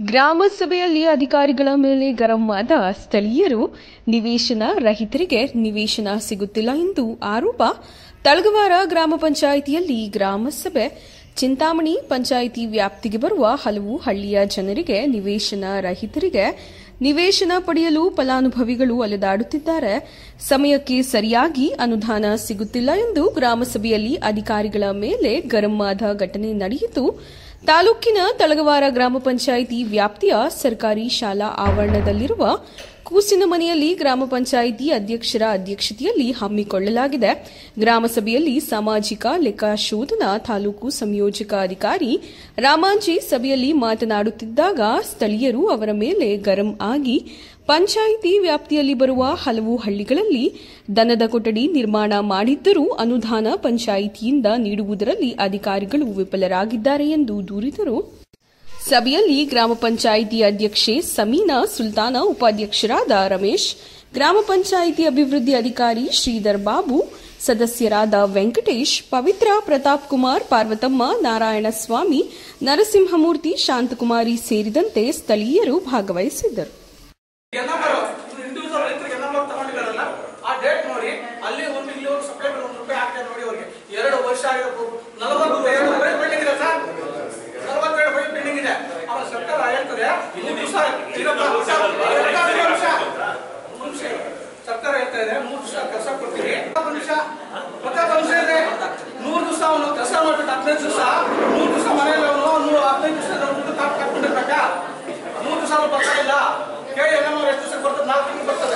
ಗ್ರಾಮ ಸಭೆಯಲ್ಲಿ ಅಧಿಕಾರಿಗಳ ಮೇಲೆ ಗರಂ ಆದ ಸ್ಥಳೀಯರು ನಿವೇಶನ ರಹಿತರಿಗೆ ನಿವೇಶನ ಸಿಗುತ್ತಿಲ್ಲ ಎಂದು ಆರೋಪ ತಳಗವಾರ ಗ್ರಾಮ ಪಂಚಾಯಿತಿಯಲ್ಲಿ ಗ್ರಾಮ ಸಭೆ ಚಿಂತಾಮಣಿ ಪಂಚಾಯಿತಿ ವ್ಯಾಪ್ತಿಗೆ ಬರುವ ಹಲವು ಹಳ್ಳಿಯ ಜನರಿಗೆ ನಿವೇಶನ ರಹಿತರಿಗೆ ನಿವೇಶನ ಪಡೆಯಲು ಫಲಾನುಭವಿಗಳು ಅಲೆದಾಡುತ್ತಿದ್ದಾರೆ ಸಮಯಕ್ಕೆ ಸರಿಯಾಗಿ ಅನುದಾನ ಸಿಗುತ್ತಿಲ್ಲ ಎಂದು ಗ್ರಾಮಸಭೆಯಲ್ಲಿ ಅಧಿಕಾರಿಗಳ ಮೇಲೆ ಗರಂ ಆದ ಘಟನೆ ನಡೆಯಿತು ತಾಲೂಕಿನ ತಳಗವಾರ ಗ್ರಾಮ ಪಂಚಾಯಿತಿ ವ್ಯಾಪ್ತಿಯ ಸರ್ಕಾರಿ ಶಾಲಾ ಆವರಣದಲ್ಲಿರುವ ಕೂಸಿನ ಮನೆಯಲ್ಲಿ ಗ್ರಾಮ ಪಂಚಾಯಿತಿ ಅಧ್ಯಕ್ಷರ ಅಧ್ಯಕ್ಷತೆಯಲ್ಲಿ ಹಮ್ಮಿಕೊಳ್ಳಲಾಗಿದೆ ಗ್ರಾಮ ಸಭೆಯಲ್ಲಿ ಸಾಮಾಜಿಕ ಲೆಕ್ಕಶೋಧನಾ ತಾಲೂಕು ಸಂಯೋಜಕ ಅಧಿಕಾರಿ ರಾಮಾಂಜಿ ಸಭೆಯಲ್ಲಿ ಮಾತನಾಡುತ್ತಿದ್ದಾಗ ಸ್ಥಳೀಯರು ಅವರ ಮೇಲೆ ಗರಂ ಆಗಿ ಪಂಚಾಯಿತಿ ವ್ಯಾಪ್ತಿಯಲ್ಲಿ ಬರುವ ಹಲವು ಹಳ್ಳಿಗಳಲ್ಲಿ ದನದ ಕೊಠಡಿ ನಿರ್ಮಾಣ ಮಾಡಿದ್ದರೂ ಅನುದಾನ ಪಂಚಾಯಿತಿಯಿಂದ ನೀಡುವುದರಲ್ಲಿ ಅಧಿಕಾರಿಗಳು ವಿಫಲರಾಗಿದ್ದಾರೆ ಎಂದು ದೂರಿದರು ಸಭೆಯಲ್ಲಿ ಗ್ರಾಮ ಪಂಚಾಯಿತಿ ಅಧ್ಯಕ್ಷೆ ಸಮೀನಾ ಸುಲ್ತಾನ ಉಪಾಧ್ಯಕ್ಷರಾದ ರಮೇಶ್ ಗ್ರಾಮ ಪಂಚಾಯಿತಿ ಅಭಿವೃದ್ಧಿ ಅಧಿಕಾರಿ ಶ್ರೀಧರ್ ಬಾಬು ಸದಸ್ಯರಾದ ವೆಂಕಟೇಶ್ ಪವಿತ್ರ ಪ್ರತಾಪ್ ಕುಮಾರ್ ಪಾರ್ವತಮ್ಮ ನಾರಾಯಣಸ್ವಾಮಿ ನರಸಿಂಹಮೂರ್ತಿ ಶಾಂತಕುಮಾರಿ ಸೇರಿದಂತೆ ಸ್ಥಳೀಯರು ಭಾಗವಹಿಸಿದ್ದರು ನಂಬರ್ ಇಂಡಿವಿಜುವಲ್ ರೈತರಿಗೆ ನಂಬರ್ ತಗೊಂಡಿದ್ದಾರಲ್ಲ ಆ ಡೇಟ್ ನೋಡಿ ಅಲ್ಲಿ ಒಂದು ಇಲ್ಲಿ ಒಂದು ಸಪ್ಲೈ ಒಂದು ರೂಪಾಯಿ ಹಾಕ್ತಾರೆ ನೋಡಿ ಅವ್ರಿಗೆ ಎರಡು ವರ್ಷ ಆಗಿರ್ಬೋದು ನಲವತ್ತು ಎರಡು ಫೈಲ್ ಪೆಂಡಿಂಗ್ ಇದೆ ಸರ್ ನಲವತ್ತೆರಡು ಫೈಲ್ ಪೆಂಡಿಂಗ್ ಇದೆ ಆಮೇಲೆ ಸರ್ಕಾರ ಹೇಳ್ತದೆ ಮೂರು ದಿವಸ ಇರಪ್ಪ ನಿಮಿಷ ನಿಮಿಷ ಸರ್ಕಾರ ಹೇಳ್ತಾ ಇದೆ ಮೂರು ದಿವಸ ಕೆಲಸ ಕೊಡ್ತೀವಿ ಒಂದು ನಿಮಿಷ ಮತ್ತೆ ಸಂಶಯ ಇದೆ ನೂರು ದಿವಸ ಅವನು ಕೆಲಸ ಮಾಡ್ಬಿಟ್ಟು ಹದಿನೈದು ದಿವಸ ನೂರು ದಿವಸ ಮನೆಯಲ್ಲಿ ಅವನು ನೂರು ಹದಿನೈದು ದಿವಸ ದುಡ್ಡು ಕಾಪ್ ಕಟ್ಕೊಂಡಿರ್ಬೇಕಾ ಮೂರು ದಿವಸ ಅವ್ನು ಬರ್ತಾ ಇಲ್ಲ ಕೇಳಿ ನಮ್ಮ ಎಷ್ಟು ದಿವಸ ಬರ್ತದೆ ನಾಲ್ಕು ತಿಂಗಳು ಬರ್ತದೆ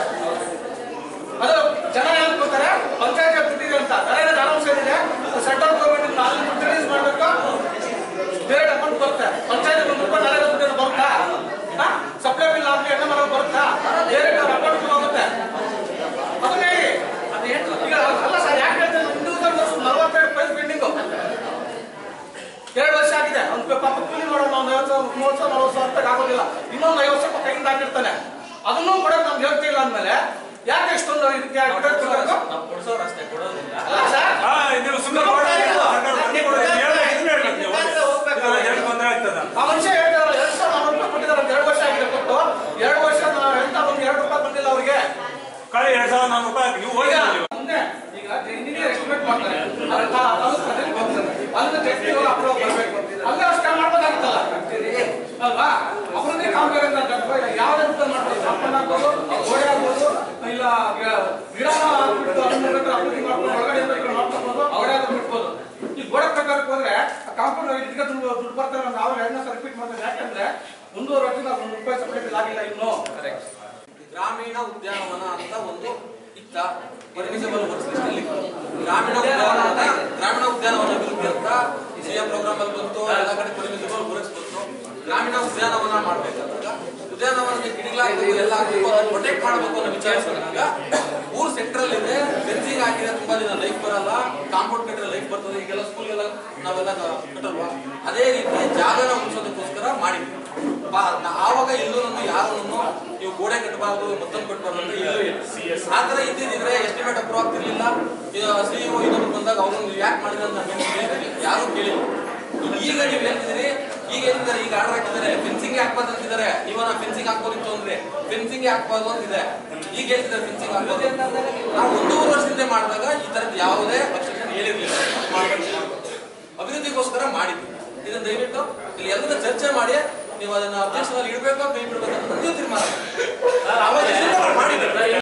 ಅದು ಜನ ಏನ್ ಕೊಡ್ತಾರೆ ಪಂಚಾಯತ್ ಬಿಟ್ಟಿದೆ ಅಂತ ಕರೆಕ್ಟ್ ಆರಾಮ್ಸೆ ಇದೆ ಸೆಂಟ್ರಲ್ ಗೌರ್ಮೆಂಟ್ ನಾಲ್ಕು ರಿಲೀಸ್ ಮಾಡಬೇಕು ಬೇರೆ ಅಮೌಂಟ್ ಬರುತ್ತೆ ಪಂಚಾಯತ್ ಒಂದು ರೂಪಾಯಿ ನಾಳೆ ದುಡ್ಡು ಬರುತ್ತಾ ಸಪ್ಲೈ ಬಿಲ್ ಆಗಲಿ ಎಣ್ಣೆ ಮರ ಬರುತ್ತಾ ಬೇರೆ ಅಕೌಂಟ್ ಹೋಗುತ್ತೆ ಅದನ್ನ ಹೇಳಿ ಈಗ ಅಲ್ಲ ಸರ್ ಯಾಕೆ ಹೇಳ್ತಾರೆ ಇಂಡಿವಿಜುವಲ್ ನಲವತ್ತೆರಡು ಪ್ರೈಸ್ ಪೆಂಡಿಂಗು ಎರಡು ವರ್ಷ ಆಗಿದೆ ಅವ್ನು ಪಾಪ ಕೂಲಿ ಮಾಡೋಣ ಒಂದು ಐವತ್ತು ಸಾವಿರ ಮೂವತ್ತು ಸಾವಿರ ನಲವತ್ತು ಸಾವಿರ ರೂಪಾಯಿ ಆಗೋದಿಲ್ಲ ಇನ್ನೊಂದು ಐವತ್ತು ಸಾವಿರ ಕೈಯಿಂದ ಹಾಕಿರ್ತಾನೆ ಅದನ್ನೂ ಕೂಡ ನಮ್ಗೆ ಹೇಳ್ತಿಲ್ಲ ಅಂದ್ಮೇಲೆ ಯಾಕೆ ಇಷ್ಟೊಂದು ಇದಕ್ಕೆ ಅಡ್ವರ್ಟೈಸ್ ಕೊಡಬೇಕು ನಾವು ಕೊಡ್ಸೋರು ಅಷ್ಟೇ ಕೊಡೋದಿಲ್ಲ ಅಲ್ಲ ಸರ್ ಹಾ, ನೀವು ಸುಮ್ಮನೆ ಕೊಡೋದು ಇಲ್ಲ. ಸರ್ಕಾರ ಬಂದು ಕೊಡೋದು. ಹೇಳಿ, ಇದನ್ನ ಹೇಳ್ಬೇಕು ನೀವು. ಇದು ಎರಡು ತೊಂದ್ರೆ ಆಗ್ತದ ಆ ಮನುಷ್ಯ ಹೇಳ್ತಾರಲ್ಲ ಎರಡು ಸಾವಿರ ನಾನ್ನೂರು ರೂಪಾಯಿ ಕೊಟ್ಟಿದ್ದಾರೆ ಅಂತ ಎರಡು ವರ್ಷ ಆಗಿದೆ ಕೊಟ್ಟು ಎರಡು ವರ್ಷ ನಾವು ಹೇಳ್ತಾ ಒಂದು ಎರಡು ರೂಪಾಯಿ ಬಂದಿಲ್ಲ ಅವ್ರಿಗೆ ಕಳೆ ಎರಡ್ ಸಾವಿರದ ನಾನ್ನೂರು ರೂಪಾಯಿ ಹಾಕಿ. ನೀವು ಹೋಗಿ ಈಗ ನೀವು. ಮುಂದೆ ಈಗ ಇಂಜಿನಿಯರ್ ಎಸ್ಟಿಮೇಟ್ ಮಾಡ್ತಾರೆ ಅದ್ರ ತಾ- ತಾಲೂಕು ಮನೆಗೆ ಹೋಗ್ತಾರೆ ಅಲ್ಲಿಂದ ಟೆಕ್ನಿಕಲ್ ಅಪ್ರೂವ್ ಬರಬೇಕು ಅಲ್ಲೇ ಅಷ್ಟೇ ಮಾಡ್ಬೋದಾಗಿತ್ತಲ್ಲ ಅಲ್ವಾ ಅಭಿವೃದ್ಧಿ ಕಾಮಗಾರಿ ಅಂತ ಯಾವ್ದು ಅಂತ ಮಾಡ್ಬೋದು ಕಾಂಪೌಂಡ್ ಆಗ್ಬೋದು ಗೋಡೆ ಆಗ್ಬೋದು ಇಲ್ಲ ಗ- ಗಿಡ ಹಾಕ್ಬಿಟ್ಟು ಅದನ್ನ ಬೇಕಾದ್ರೆ ಅಭಿವೃದ್ಧಿ ಮಾಡ್ಕೊಂಡು ಒಳಗಡೆ ಏನಾದ್ರು ಬೇಕಾದ್ರೆ ಮಾಡ್ಕೊಬೋದು ಅವರೇ ಆದ್ರೂ ಬಿಡ್ಬೋದು ಈ ಗೋಡೆ ಪ್ರಕಾರಕ್ಕೆ ಹೋದ್ರೆ ಕಾಂಪೌಂಡ್ ಇದಕ್ಕೆ ದುಡ್ಡು ದುಡ್ಡು ಬರ್ತಾರೆ ಅಂತ ಅವ್ರು ಎರಡನೇ ಸಲ ರಿಪೀಟ್ ಮಾಡ್ತಾರೆ ಯಾಕಂದ್ರೆ ಒಂದೂವರೆ ವರ್ಷದಿಂದ ಒಂದು ರೂಪಾಯಿ ಸಪ್ಲೈ ಬಿಲ್ ಆಗಿಲ್ಲ ಇನ್ನು ಗ್ರಾಮೀಣ ಉದ್ಯಾನವನ ಅಂತ ಒಂದು ಇತ್ತ ಪರ್ಮಿಸಬಲ್ ವರ್ಕ್ಸ್ ಲಿಸ್ಟ್ ಅಲ್ಲಿ ಗ್ರಾಮೀಣ ಉದ್ಯಾನವನ ಗ್ರಾಮೀಣ ಉದ್ಯಾನವನ ಅಭಿವೃದ್ಧಿ ಅಂತ ಸಿಎಂ ಪ್ರೋಗ್ರಾಮ್ ಅಲ್ಲಿ ಬಂತು ಎಲ್ಲ ಕಡೆ ಪರ್ಮಿಸಬಲ್ ವರ್ಕ್ಸ್ ಬಂತು ಗ್ರಾಮೀಣ ಉದ್ಯಾನವನ ಮಾಡ್ಬೇಕಂದಾಗ ಉದ್ಯಾನವನಕ್ಕೆ ಗಿಡಗಳಾಗಬೇಕು ಎಲ್ಲ ಆಗಬೇಕು ಅದನ್ನ ಪ್ರೊಟೆಕ್ಟ್ ಮಾಡಬೇಕು ಅನ್ನೋ ವಿಚಾರ ಬಂದಾಗ ಊರ್ ಸೆಂಟ್ರಲ್ ಇದೆ ಫೆನ್ಸಿಂಗ್ ಹಾಕಿದ್ರೆ ತುಂಬಾ ದಿನ ಲೈಫ್ ಬರಲ್ಲ ಕಾಂಪೌಂಡ್ ಕಟ್ಟಿದ್ರೆ ಲೈಫ್ ಬರ್ತದೆ ಈಗೆಲ್ಲ ಸ್ಕೂಲ್ಗೆಲ್ಲ ನಾವೆಲ್ಲ ಕಟ್ಟಲ್ವಾ ಅದೇ ರೀತಿ ಜಾಗನ ಉಳಿಸೋದಕ್ಕೋಸ್ಕರ ಮಾಡಿದ್ವಿ ಬಾ- ನಾ- ಆವಾಗ ಎಲ್ಲೂ ನನ್ನ ಯಾರನ್ನು ನೀವು ಗೋಡೆ ಕಟ್ಟಬಾರ್ದು ಮತ್ತೊಂದು ಕಟ್ಟಬಾರ್ದು ಅಂತ ಎಲ್ಲೂ ಇಲ್ಲ ಆ ತರ ಇದ್ದಿದ್ರೆ ಎಸ್ಟಿಮೇಟ್ ಅಪ್ರೂವ್ ಆಗ್ತಿರ್ಲಿಲ್ಲ ಸಿಇಒ ಇನ್ನೊಬ್ರು ಬಂದಾಗ ಅವ್ರನ್ನ ಯಾಕೆ ಮಾಡಿದ್ರೆ ಅಂತ ನಮ್ಗೆ ಯಾರು ಕೇಳಿಲ್ಲ ಈಗ ನೀವು ಹೇಳ್ತಿದ್ದೀರಿ ಈಗ ಏನಿದ್ದಾರೆ ಈಗ ಆರ್ಡರ್ ಹಾಕಿದ್ದಾರೆ ಫೆನ್ಸಿಂಗ್ ಹಾಕ್ಬಾರ್ದು ಅಂತಿದ್ದಾರೆ ಇವನ ಫೆನ್ಸಿಂಗ್ ಹಾಕ್ಬೋದಿತ್ತು ಅಂದ್ರೆ ಫೆನ್ಸಿಂಗ್ ಹಾಕ್ಬಾರ್ದು ಅಂತಿದೆ ಈಗ ಹೇಳ್ತಿದ್ದಾರೆ ಫೆನ್ಸಿಂಗ್ ಹಾಕ್ಬೋದು ನಾವು ಒಂದೂವರೆ ವರ್ಷದಿಂದ ಮಾಡಿದಾಗ ಈ ತರದ್ ಯಾವುದೇ ಅಬ್ಸ್ಟ್ರಕ್ಷನ್ ಹೇಳಿರ್ಲಿಲ್ಲ ಮಾಡ್ಬೇಕು ಅಭಿವೃದ್ಧಿಗೋಸ್ಕರ ಮಾಡಿದ್ವಿ ಇದನ್ನ ದಯವಿಟ್ಟು ಇಲ್ಲಿ ಎಲ್ಲದ ಚರ್ಚೆ ಮಾಡಿ ನೀವು ಅದನ್ನ ಅಧ್ಯಕ್ಷರಲ್ಲಿ ಇಡಬೇಕು ಕೈ ಬಿಡ್ಬೇಕು ಅಂತ ನೀವು ತೀರ್ಮಾನ ಮಾಡಿ. ಅವಾಗ ಮಾಡಿದ್ವಿ